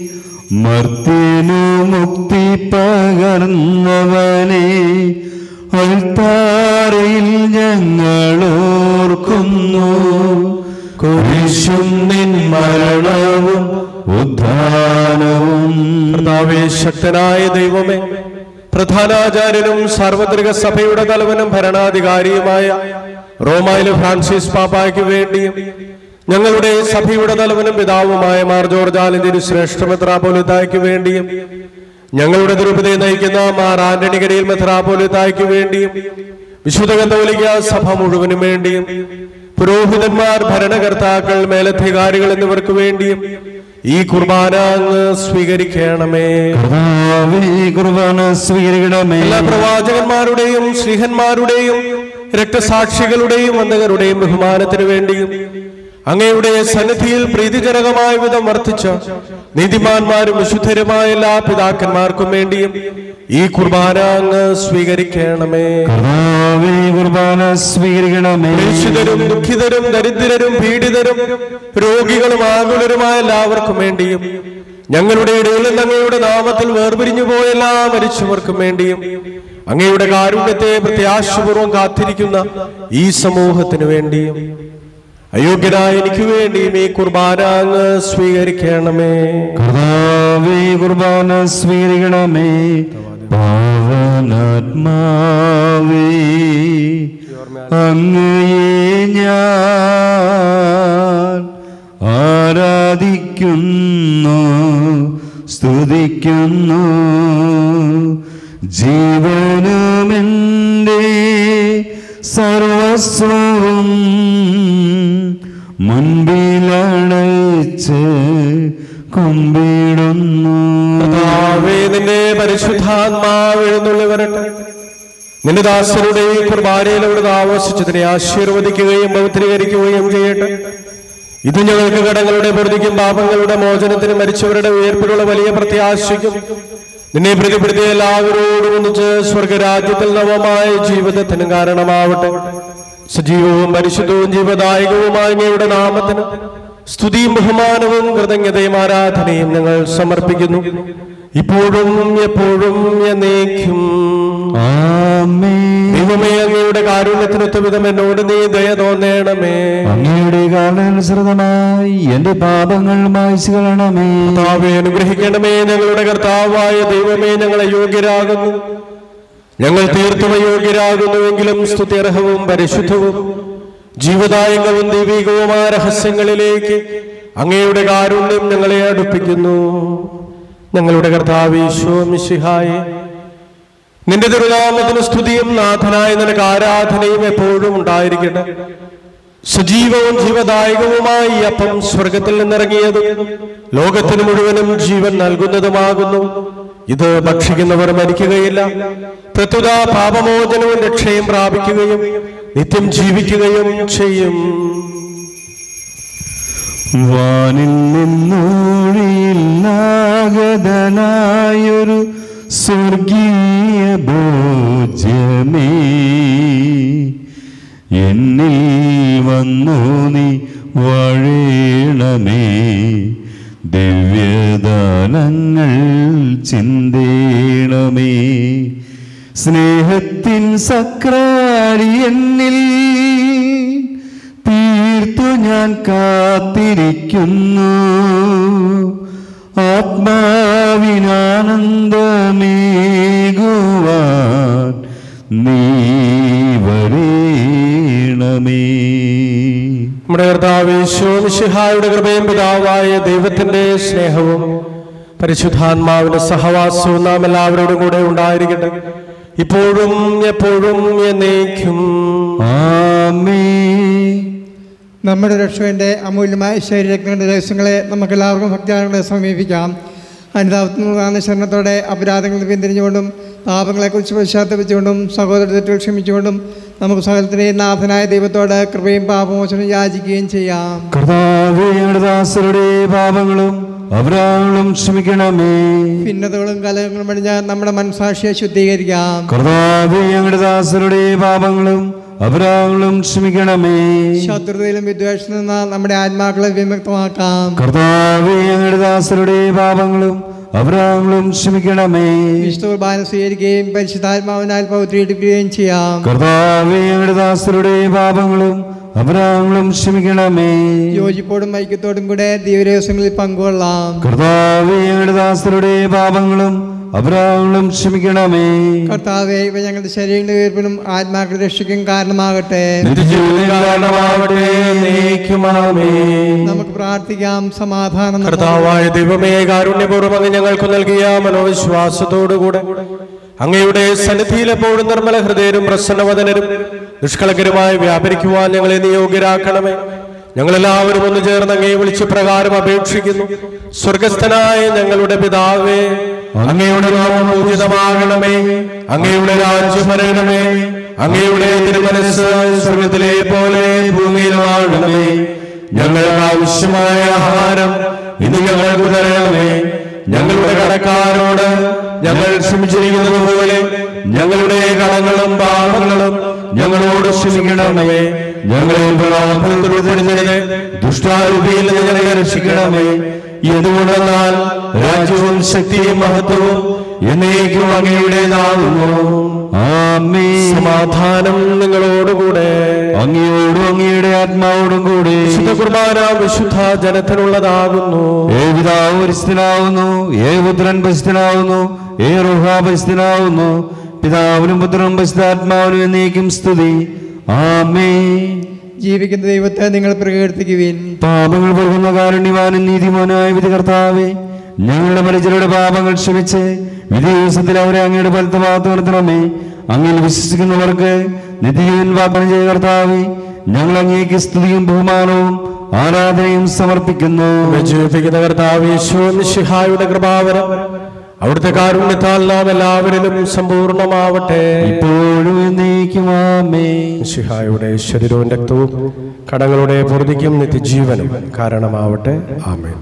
മർദ്ദനു മുക്തി പകർന്നവനെ അൽത്താരയിൽ ഞങ്ങൾ ഓർക്കുന്നു കുരിശും നിൻ മരണവും ഉദ്ധാനവും കർത്താവേ ശക്തനായ ദൈവമേ പ്രധാനാചാര്യനും സാർവത്രിക സഭയുടെ തലവനും ഭരണാധികാരിയുമായ റോമായിലെ ഫ്രാൻസിസ് പാപ്പായ്ക്ക് വേണ്ടിയും ഞങ്ങളുടെ സഭയുടെ തലവനും പിതാവുമായ മാർ ജോർജാലിന്റെ ശ്രേഷ്ഠ മെത്രാപോലിത്തായ്ക്ക് വേണ്ടിയും ഞങ്ങളുടെ തിരുപ്പതിയെ നയിക്കുന്ന മാർ ആന്റണി കരയിൽ മെത്രാപോലിത്തായ്ക്ക് വേണ്ടിയും വിശുദ്ധ കത്തോലിക്ക സഭ മുഴുവനും വേണ്ടിയും പുരോഹിതന്മാർ ഭരണകർത്താക്കൾ മേലധികാരികൾ എന്നിവർക്ക് വേണ്ടിയും ഈ കുർബാന അങ്ങ് സ്വീകരിക്കണമേ കർത്താവേ കുർബാന സ്വീകരിക്കണമേ എല്ലാ പ്രവാചകന്മാരുടെയും ശ്രീഹന്മാരുടെയും രക്തസാക്ഷികളുടെയും വന്ദകരുടെയും ബഹുമാനത്തിനു വേണ്ടിയും അങ്ങയുടെ സന്നിധിയിൽ പ്രീതിജനകമായ വിധം വർദ്ധിച്ച നീതിമാന്മാരും വിശുദ്ധരുമായ എല്ലാ പിതാക്കന്മാർക്കും വേണ്ടിയും ഈ കുർബാന അങ്ങ് സ്വീകരിക്കണമേ കർത്താവേ കുർബാന സ്വീകരിക്കണമേ ക്ലേശിതരും ദുഃഖിതരും ദരിദ്രരും പീഡിതരും രോഗികളും ആകുലരുമായ എല്ലാവർക്കും വേണ്ടിയും ഞങ്ങളുടെ ഇടയിൽ നിന്ന് അങ്ങയുടെ നാമത്തിൽ വേർപിരിഞ്ഞു പോയ എല്ലാ മരിച്ചവർക്കും വേണ്ടിയും അങ്ങയുടെ കാരുണ്യത്തെ പ്രത്യാശപൂർവം കാത്തിരിക്കുന്ന ഈ സമൂഹത്തിന് വേണ്ടിയും അയോഗ്യനായ എനിക്ക് വേണ്ടിയും ഈ കുർബാന അങ്ങ് സ്വീകരിക്കണമേ കർത്താവേ കുർബാന സ്വീകരിക്കണമേ പാവനാത്മാവേ അങ്ങയെ ഞാൻ ആരാധിക്കുന്നു സ്തുതിക്കുന്നു ജീവനുമെൻ്റെ സർവസ്വവും മുൻപിലണച്ച് കുമ്പിടുന്നു കർത്താവേ നിന്റെ പരിശുദ്ധാത്മാവ് എഴുന്നള്ളി വരട്ടെ നിന്റെ ദാസരുടെ ഈ കുർബാനയിൽ അവിടുന്ന് ആവശ്യിച്ചതിനെ ആശീർവദിക്കുകയും പവിത്രീകരിക്കുകയും ചെയ്യട്ടെ ഇത് ഞങ്ങൾക്ക് കടങ്ങളുടെ പ്രതിക്കും പാപങ്ങളുടെ മോചനത്തിനും മരിച്ചവരുടെ ഉയർപ്പിലുള്ള വലിയ പ്രത്യാശയ്ക്കും നിന്നെ പ്രതിപ്പെടുത്തിയ എല്ലാവരോടും ഒന്നിച്ച് സ്വർഗരാജ്യത്തിൽ നവമായ ജീവിതത്തിനും കാരണമാവട്ടെ സജീവവും പരിശുദ്ധവും ജീവദായകവുമായ അങ്ങയുടെ നാമത്തിന് സ്തുതിയും ബഹുമാനവും കൃതജ്ഞതയും ആരാധനയും ഞങ്ങൾ സമർപ്പിക്കുന്നു ഇപ്പോഴും എപ്പോഴും എന്നേക്കും ആമേൻ ദൈവമേ അങ്ങയുടെ കാരുണ്യത്തിനൊത്ത വിധം എന്നോട് നീ ദയ തോന്നേണമേ അങ്ങയുടെ കാലാനുസൃതമായി എന്റെ പാപങ്ങൾ മായ്ച്ചു കളയണമേ കർത്താവെ അനുഗ്രഹിക്കണമേ ഞങ്ങളുടെ കർത്താവായ ദൈവമേ ഞങ്ങളെ യോഗ്യരാകുന്നു ഞങ്ങൾ തീർത്തും അയോഗ്യരാകുന്നുവെങ്കിലും സ്തുത്യർഹവും പരിശുദ്ധവും ജീവദായകവും ദൈവികവുമായ രഹസ്യങ്ങളിലേക്ക് അങ്ങയുടെ കാരുണ്യം ഞങ്ങളെ അടുപ്പിക്കുന്നു ഞങ്ങളുടെ കർത്താവ് ഈശോ മിശിഹായെ നിന്റെ തിരുനാമത്തിന് സ്തുതിയും നാഥനായ നിനക്ക് ആരാധനയും എപ്പോഴും ഉണ്ടായിരിക്കട്ടെ സജീവവും ജീവദായകവുമായി ഈ അപ്പം സ്വർഗത്തിൽ നിന്നിറങ്ങിയതും ലോകത്തിന് മുഴുവനും ജീവൻ നൽകുന്നതുമാകുന്നു ഇത് ഭക്ഷിക്കുന്നവർ മരിക്കുകയില്ല പ്രത്യുത പാപമോചനവും രക്ഷയും പ്രാപിക്കുകയും നിത്യം ജീവിക്കുകയും ചെയ്യും വാനിൽ നിന്നൊഴിയില്ലാഗതനായൊരു സ്വർഗീയ ഭോജ്യമേ എന്നിൽ വന്നു നീ വാഴേണമേ ദിവ്യദാനങ്ങൾ ചിന്തേണമേ സ്നേഹത്തിൻ സക്രാരി എന്നിൽ തീർത്തു ഞാൻ കാത്തിരിക്കുന്നു ആത്മാവിനാനന്ദമേകുവാൻ നീ വരേണമേ നമ്മുടെ കർത്താവ് ഈശോ മിശിഹായുടെ കൃപയും പിതാവായ ദൈവത്തിന്റെ സ്നേഹവും പരിശുദ്ധാത്മാവിന്റെ സഹവാസവും നാം എല്ലാവരോടും കൂടെ ഉണ്ടായിരിക്കട്ടെ ഇപ്പോഴും എപ്പോഴും എന്നേക്കും ആമേ നമ്മുടെ രക്ഷകന്റെ അമൂല്യമായ ശരീരങ്ങളുടെ രഹസ്യങ്ങളെ നമുക്ക് എല്ലാവർക്കും ഭക്തിയാളങ്ങളെ സമീപിക്കാം അനുതാപത്തിനുള്ള ശരണത്തോടെ അപരാധങ്ങൾ പിന്തിരിഞ്ഞുകൊണ്ടും പാപങ്ങളെക്കുറിച്ച് പശ്ചാത്തപിച്ചുകൊണ്ടും സഹോദര തെറ്റുകൾ ക്ഷമിച്ചുകൊണ്ടും നമുക്ക് സകലത്തിനെയും നാഥനായ ദൈവത്തോട് കൃപയും പാപമോചനം യാചിക്കുകയും ചെയ്യാം കർത്താവേ ഞങ്ങളുടെ ദാസരുടെ പാപങ്ങളും അപരാധങ്ങളും ക്ഷമിക്കണമേ ഭിന്നതകളും കലഹങ്ങളും അടിഞ്ഞ് നമ്മുടെ മനസാക്ഷിയെ ശുദ്ധീകരിക്കാം കർത്താവേ ഞങ്ങളുടെ ദാസരുടെ പാപങ്ങളും അപരാധങ്ങളും ക്ഷമിക്കണമേ ശത്രുതയിലും വിദ്വേഷത്തിൽ നിന്ന് നമ്മുടെ ആത്മാക്കളെ വിമുക്തമാക്കാം കർത്താവേ ഞങ്ങളുടെ ദാസരുടെ പാപങ്ങളും അബ്രാഹങ്ങളും ക്ഷമിക്കണമേ വിശുദ്ധ കുർബാന സ്വീകരിക്കുകയും പരിശുദ്ധാത്മാവിനാൽ പൗത്രീകരിക്കുകയും ചെയ്യാം കർത്താവേ ഞങ്ങളുടെ ദാസരുടെ പാപങ്ങളും അബ്രാഹങ്ങളും ക്ഷമിക്കണമേ യോജിപ്പോടും ഐക്യത്തോടും കൂടെ ദിവസങ്ങളിൽ പങ്കുകൊള്ളാം കർത്താവേ ഞങ്ങളുടെ ദാസരുടെ പാപങ്ങളും അബ്രാഹങ്ങളും ക്ഷമിക്കണമേ കർത്താവെ ഇവ ഞങ്ങളുടെ ശരീരങ്ങളുടെ ഉയർപ്പിനും ആത്മാക്കളുടെ രക്ഷയ്ക്കും കാരണമാകട്ടെ നിത്യജീവന് കാരണമാവട്ടെ നീക്കുമാമേ നമുക്ക് പ്രാർത്ഥിക്കാം സമാധാനം നമ്മോട് കർത്താവായ ദൈവമേ കാരുണ്യപൂർവ്വം അങ്ങ് ഞങ്ങൾക്ക് നൽകിയ മനോവിശ്വാസത്തോടുകൂടെ അങ്ങയുടെ സന്നിധിയിൽ എപ്പോഴും നിർമ്മല ഹൃദയരും പ്രസന്നവദനരും നിഷ്കളങ്കരുമായി വ്യാപരിക്കുവാൻ ഞങ്ങളെ നിയോഗ്യരാക്കണമേ ഞങ്ങളെല്ലാവരും ഒന്ന് ചേർന്ന് അങ്ങേ വിളിച്ച് പ്രകാരം അപേക്ഷിക്കുന്നു സ്വർഗസ്ഥനായ ഞങ്ങളുടെ പിതാവേ അങ്ങയുടെ നാമം പൂജിതമാകണമേ അങ്ങയുടെ രാജ്യം വരണമേ അങ്ങയുടെ തിരുമനസ് സ്വർഗത്തിലെ പോലെ ഭൂമിയിലുമാകണമേ ഞങ്ങൾക്ക് ആവശ്യമായ ആഹാരം ഇന്ന് ഞങ്ങൾക്ക് തരണമേ ഞങ്ങളുടെ കടക്കാരോട് ഞങ്ങൾ ക്ഷമിച്ചിരിക്കുന്നത് പോലെ ഞങ്ങളുടെ കടങ്ങളും പാപങ്ങളും ഞങ്ങളോട് ക്ഷമിക്കണമേ ഞങ്ങളെ പ്രലോഭനത്തിൽപ്പെടുത്തരുതേ. ദുഷ്ടാരൂപിയിൽ നിന്ന് ഞങ്ങളെ രക്ഷിക്കണമേ എന്തുകൊണ്ടെന്നാൽ രാജ്യവും ശക്തിയും മഹത്വവും എന്നേക്കും അങ്ങയുടേതാകുന്നു ആമേ സമാധാനം നിങ്ങളോടുകൂടെ അങ്ങയോടും അങ്ങയുടെ ആത്മാവോടും കൂടി വിശുദ്ധ കുർബാന വിശുദ്ധ ജനത്തിനുള്ളതാകുന്നു ഏ പിതാവ് പരിസ്ഥിതിനാവുന്നു ഏ പുത്രൻ പരിസ്ഥിതിനാവുന്നു ഏ റുഹ പരിസ്ഥിതിനാവുന്നു പിതാവിനും പുത്രനും പരിശുദ്ധാത്മാവിനും എന്നേക്കും സ്തുതി ആമേ ജീവിക്കുന്ന ദൈവത്തെ നിങ്ങൾ പ്രകീർത്തിക്കുവിൻ പാപങ്ങൾ പോകുന്ന കാരുണ്യവാനും നീതിമാനായ വിധി കർത്താവേ ഞങ്ങളുടെ പരിചരുടെ പാപങ്ങൾ ക്ഷമിച്ച് വിധി ദിവസത്തിൽ അവരെ അങ്ങയുടെ ഫലത്ത് ഭാഗത്ത് നിർത്തണമേ അങ്ങനെ വിശ്വസിക്കുന്നവർക്ക് നിത്യജീവൻ വാഗ്ദാനം ചെയ്ത കർത്താവേ ഞങ്ങൾ അങ്ങേക്ക് സ്തുതിയും ബഹുമാനവും ആരാധനയും സമർപ്പിക്കുന്നു നമ്മെ ജീവിപ്പിക്കുന്ന കർത്താവ് യേശുഹായുടെ കൃപാവരം അവിടുത്തെ കാരുണ്യത്താൽ നാം എല്ലാവരിലും സമ്പൂർണ്ണമാവട്ടെ ഇപ്പോഴും എന്നേക്കും ആമേ മിശിഹായുടെ ശരീരവും രക്തവും കടങ്ങളുടെ പൊറുതിക്കും നിത്യജീവനും കാരണമാവട്ടെ ആമേൻ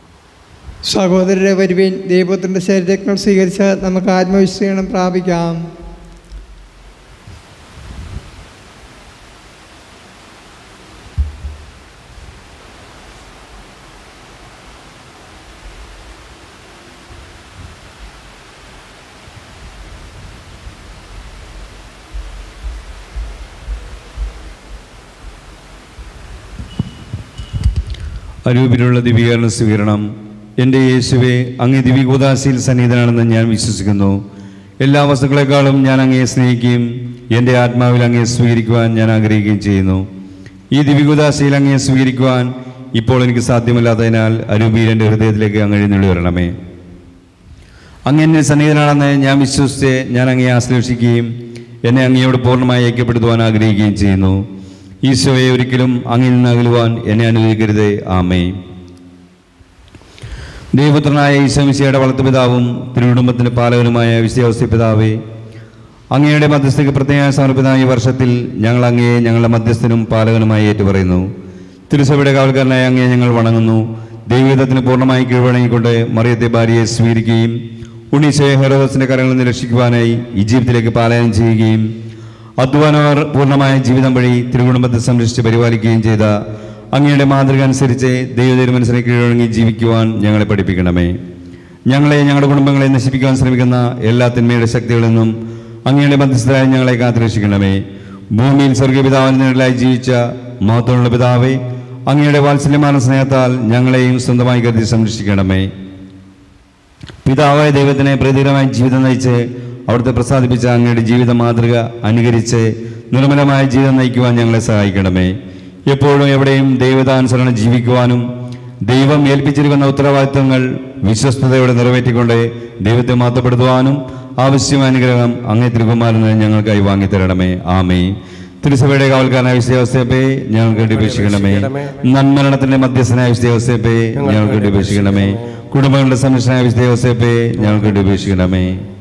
സഹോദരരെ വരുവിൻ ദൈവത്തിൻ്റെ ശരീരങ്ങൾ സ്വീകരിച്ച് നമുക്ക് ആത്മവിശ്വീകരണം പ്രാപിക്കാം അരൂപിലുള്ള ദിവ്യീകരണ സ്വീകരണം എൻ്റെ യേശുവെ അങ്ങേ ദിവ്യകൂദാശയിൽ സന്നിഹിതനാണെന്ന് ഞാൻ വിശ്വസിക്കുന്നു എല്ലാ വസ്തുക്കളെക്കാളും ഞാൻ അങ്ങയെ സ്നേഹിക്കുകയും എൻ്റെ ആത്മാവിൽ അങ്ങയെ സ്വീകരിക്കുവാൻ ഞാൻ ആഗ്രഹിക്കുകയും ചെയ്യുന്നു ഈ ദിവ്യകൂദാശയിൽ അങ്ങയെ സ്വീകരിക്കുവാൻ ഇപ്പോൾ എനിക്ക് സാധ്യമല്ലാത്തതിനാൽ അരൂപിയിൽ എൻ്റെ ഹൃദയത്തിലേക്ക് അങ്ങ് എഴുന്നള്ളി വരണമേ അങ്ങ് എന്നെ സന്നിഹിതനാണെന്ന് ഞാൻ വിശ്വസിച്ച് ഞാൻ അങ്ങയെ ആശ്ലേഷിക്കുകയും എന്നെ അങ്ങയോട് പൂർണ്ണമായി ഐക്യപ്പെടുത്തുവാൻ ആഗ്രഹിക്കുകയും ചെയ്യുന്നു ഈശോയെ ഒരിക്കലും അങ്ങിൽ നിന്ന് അകലുവാൻ എന്നെ അനുവദിക്കരുതേ ആമേ ദൈവപുത്രനായ ഈശോമിശിയുടെ വളർത്തുപിതാവും തിരുകുടുംബത്തിൻ്റെ പാലകനുമായ വിശ്വാസി പിതാവേ അങ്ങയുടെ മധ്യസ്ഥയ്ക്ക് പ്രത്യേകം സമർപ്പിത ഈ വർഷത്തിൽ ഞങ്ങൾ അങ്ങയെ ഞങ്ങളുടെ മധ്യസ്ഥനും പാലകനുമായി ഏറ്റുപറയുന്നു തിരുസഭയുടെ കാവൽക്കാരനായ അങ്ങയെ ഞങ്ങൾ വണങ്ങുന്നു ദൈവഹിതത്തിന് പൂർണ്ണമായി കീഴ്വണങ്ങിക്കൊണ്ട് മറിയത്തെ ഭാര്യയെ സ്വീകരിക്കുകയും ഉണ്ണീശയെ ഹെറോദസിന്റെ കരങ്ങളിൽ നിന്ന് രക്ഷിക്കുവാനായി ഈജിപ്തിലേക്ക് പാലായനം ചെയ്യുകയും അധ്വാനവർ പൂർണ്ണമായ ജീവിതം വഴി തിരുകുടുംബത്തെ സംരക്ഷിച്ച് പരിപാലിക്കുകയും ചെയ്ത അങ്ങയുടെ മാതൃക അനുസരിച്ച് ദൈവതീരുമനസ്സിനെ കീഴടങ്ങി ജീവിക്കുവാൻ ഞങ്ങളെ പഠിപ്പിക്കണമേ ഞങ്ങളെ ഞങ്ങളുടെ കുടുംബങ്ങളെ നശിപ്പിക്കുവാൻ ശ്രമിക്കുന്ന എല്ലാ തിന്മയുടെ ശക്തികളിൽ നിന്നും അങ്ങയുടെ മധ്യസ്ഥരായി ഞങ്ങളെ കാത്തുരക്ഷിക്കണമേ ഭൂമിയിൽ സ്വർഗീയപിതാവിന് നേരിലായി ജീവിച്ച മഹത്വമുള്ള പിതാവേ അങ്ങയുടെ വാത്സല്യமான സ്നേഹത്താൽ ഞങ്ങളെയും സ്വന്തമായി കരുതി സംരക്ഷിക്കണമേ പിതാവായ ദൈവത്തിനെ പ്രതികരമായി ജീവിതം നയിച്ച് അവിടുത്തെ പ്രസാദിപ്പിച്ച അങ്ങയുടെ ജീവിത മാതൃക അനുകരിച്ച് നിർമ്മലമായ ജീവിതം നയിക്കുവാൻ ഞങ്ങളെ സഹായിക്കണമേ എപ്പോഴും എവിടെയും ദൈവതാനുസരണം ജീവിക്കുവാനും ദൈവം ഏൽപ്പിച്ചിരിക്കുന്ന ഉത്തരവാദിത്വങ്ങൾ വിശ്വസ്തയോടെ നിറവേറ്റിക്കൊണ്ട് ദൈവത്തെ മാറ്റപ്പെടുത്തുവാനും ആവശ്യമായ അനുഗ്രഹം അങ്ങേ തിരുകുമാരന് ഞങ്ങൾക്കായി വാങ്ങിത്തരണമേ ആമേ തിരുസഭയുടെ കാവൽക്കാരനായ വിശുദ്ധവസ്ഥയപ്പേ ഞങ്ങൾക്ക് വേണ്ടി ഉപേക്ഷിക്കണമേ നന്മരണത്തിന്റെ മധ്യസ്ഥനായ വിശുദ്ധവസ്ഥയപ്പേ ഞങ്ങൾക്ക് വേണ്ടി ഉപേക്ഷിക്കണമേ കുടുംബങ്ങളുടെ സംരക്ഷണായ വിശുദ്ധവസ്ഥയപ്പേ ഞങ്ങൾക്ക് വേണ്ടി ഉപേക്ഷിക്കണമേ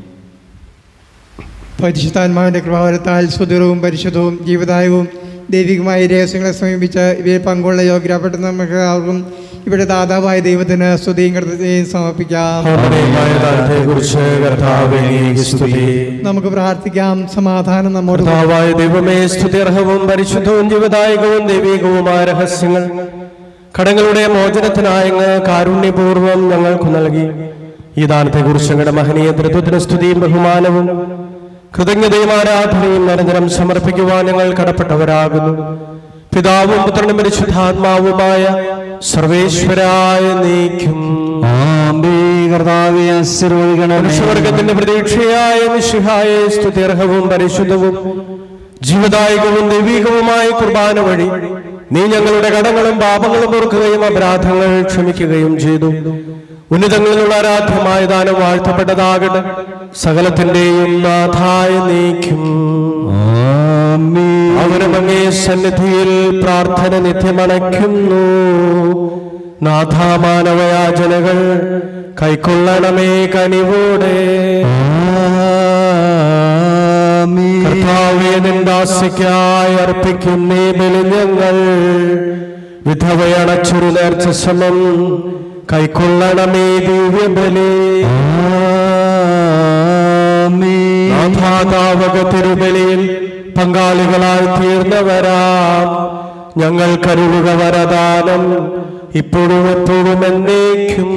പരിശുദ്ധാത്മാവിൻ്റെ കൃപാവരത്താൽ സുദൂരവും പരിശുദ്ധവും ജീവദായകവും ദൈവികമായ രഹസ്യങ്ങളെ സമീപിച്ച് ഇവയിൽ പങ്കുള്ള യോഗ്യരാപ്പെട്ട നമുക്ക് ആർക്കും ഇവിടെ ദാതാവായ ദൈവത്തിന് സ്തുതിയും കൃതജ്ഞതയും സമർപ്പിക്കാം കുറിച്ച് കർത്താവേ അങ്ങേക്ക് സ്തുതി നമുക്ക് പ്രാർത്ഥിക്കാം സമാധാനം നമ്മോട് കൂടെ. കർത്താവായ ദൈവമേ സ്തുത്യർഹവും പരിശുദ്ധവും ജീവദായകവും ദൈവികവുമായ രഹസ്യങ്ങൾ കടങ്ങളുടെ മോചനത്തിനായ അങ്ങ് കാരുണ്യപൂർവ്വം ഞങ്ങൾക്ക് നൽകി ഈ ദാനത്തെക്കുറിച്ച് ഞങ്ങളുടെ മഹനീയ തൃത്വത്തിന് സ്തുതിയും ബഹുമാനവും കൃതജ്ഞതയും ആരാധനയും നിരന്തരം സമർപ്പിക്കുവാൻ ഞങ്ങൾ കടപ്പെട്ടവരാകുന്നു പിതാവും പുത്രനും പരിശുദ്ധാത്മാവുമായ സർവേശ്വരായ നീക്കും ആമേ കർത്താവെ ആശീർവദിക്കണമേ മനുഷ്യവർഗത്തിന്റെ പ്രതീക്ഷയായ മിശിഹായ സ്തുത്യർഹവും പരിശുദ്ധവും ജീവദായകവും ദൈവികവുമായ കുർബാന വഴി നീ ഞങ്ങളുടെ കടങ്ങളും പാപങ്ങളും ഓർക്കുകയും അപരാധങ്ങൾ ക്ഷമിക്കുകയും ചെയ്തു ഉന്നതങ്ങളിലുള്ള ആരാധ്യമായ ദാനം വാഴ്ത്തപ്പെട്ടതാകട്ടെ സകലത്തിന്റെയും നാഥായ നീക്കും ആമേ അവനും അങ്ങേ സന്നിധിയിൽ പ്രാർത്ഥന നിത്യമണയ്ക്കുന്നു നാഥാമാനവയാചനകൾ കൈക്കൊള്ളണമേ കനിവോടെ ആമേ കർത്താവേ നിന്ദാസിക്കായി അർപ്പിക്കുന്നേ ബലി ഞങ്ങൾ വിധവയണച്ചൊരു നേർച്ച സമം കൈക്കൊള്ളണമേ ദിവ്യബലി ആമേ നാഥാതാവക തിരുബലിയിൽ പങ്കാളികളായി തീർന്നവരാം ഞങ്ങൾ കരുളുക വരദാനം ഇപ്പോഴും എപ്പോഴും എന്നേക്കും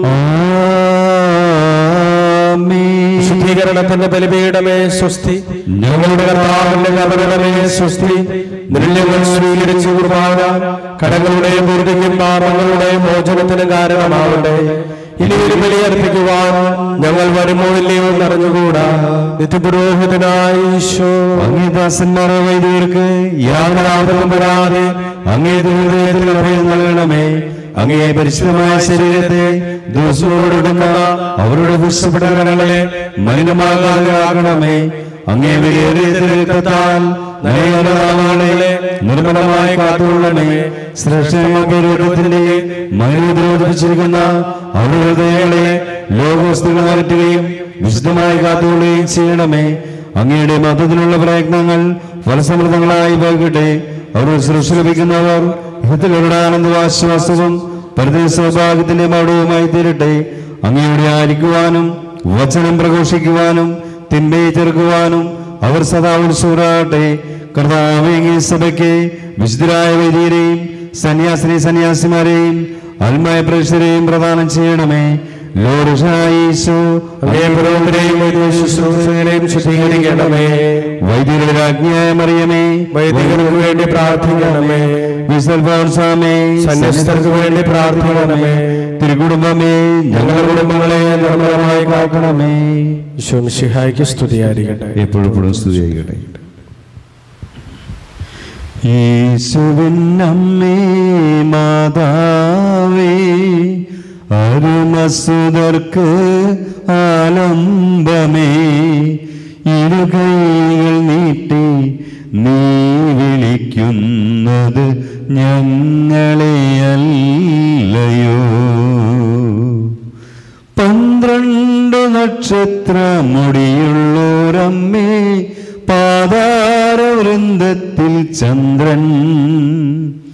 ആമേ ശുദ്ധീകരണത്തിന്റെ ബലിപീഠമേ സ്വസ്തി ഞങ്ങളുടെ കർത്താവിന്റെ കബറിടമേ സ്വസ്തി നിരല്യങ്ങൾ സ്വീകരിച്ചു കുർബാന കടങ്ങളുടെയും പൂർത്തിക്കും പാപങ്ങളുടെയും മോചനത്തിന് കാരണമാവട്ടെ ഇനി ഒരു ബലി അർപ്പിക്കുവാൻ ഞങ്ങൾ വരുമോ ഇല്ലയോ എന്നറിഞ്ഞുകൂടാ നിത്യപുരോഹിതനായ ഈശോ അങ്ങേദാസന്മാരെ വൈദികർക്ക് യാതൊരാപത്തും വരാതെ അങ്ങേ ഹൃദയത്തിൽ അഭയം നൽകണമേ അങ്ങേ പരിശുദ്ധമായ ശരീരത്തെ ദിവസങ്ങളോടുന്ന അവരുടെ പുഷ്ടപ്പെട്ട കരങ്ങളെ മലിനമാകാതെ അങ്ങേ വിലയേറിയ രക്തത്താൽ നയനാമങ്ങളെ നിർമ്മലമായി കാത്തുകൊള്ളണമേ ശ്രേഷ്ഠത്തിന്റെ മലിനോദ്രോധിപ്പിച്ചിരിക്കുന്ന അവരുടെ ഹൃദയങ്ങളെ ലോകവസ്തുക്കൾ അകറ്റുകയും വിശുദ്ധമായി കാത്തുകൊള്ളുകയും ചെയ്യണമേ അങ്ങയുടെ മതത്തിലുള്ള പ്രയത്നങ്ങൾ ഫലസമൃദ്ധങ്ങളായി പോകട്ടെ അവർ ശുശ്രൂഷ ലഭിക്കുന്നവർ ഇഹത്തിലവരുടെ ആനന്ദവാശ്വാസവും പരദേശ സൗഭാഗ്യത്തിന്റെ മടവുമായി തീരട്ടെ അങ്ങയുടെ ആയിരിക്കുവാനും വചനം പ്രഘോഷിക്കുവാനും തിന്മയെ ചെറുക്കുവാനും അവർ സദാ ഉത്സവരാകട്ടെ കർത്താവേങ്ങിയ സഭയ്ക്ക് വിശുദ്ധരായ വൈദികരെയും സന്യാസിനി സന്യാസിമാരെയും ആത്മായ പ്രേക്ഷരെയും പ്രദാനം ചെയ്യണമേ ലോറിഷായിസു അങ്ങേ പുരോഹിതരെയും വൈദിക ശുശ്രൂഷകരെയും ശുദ്ധീകരിക്കണമേ വൈദ്യുതി രാജ്ഞിയായ മറിയമേ വൈദികർക്ക് വേണ്ടി പ്രാർത്ഥിക്കണമേ വിസൽഫോൻസാമേ സന്യസ്തർക്ക് വേണ്ടി പ്രാർത്ഥിക്കണമേ തിരുകുടുംബമേ ഞങ്ങളുടെ കുടുംബങ്ങളെ നിർമ്മലമായി കാക്കണമേ ഈശോ മിശിഹായ്ക്ക് സ്തുതിയായിരിക്കട്ടെ എപ്പോഴും സ്തുതിയായിക്കട്ടെ യേശുവിൻ അമ്മേ മാതാവേ അരുമസുതർക്ക് ആലംബമേ ഇരുകൈകൾ നീട്ടി നീ വിളിക്കുന്നത് ഞങ്ങളെയല്ലയോ പന്ത്രണ്ട് നക്ഷത്രമുടിയുള്ളോരമ്മേ പാതാരവൃന്ദത്തിൽ ചന്ദ്രൻ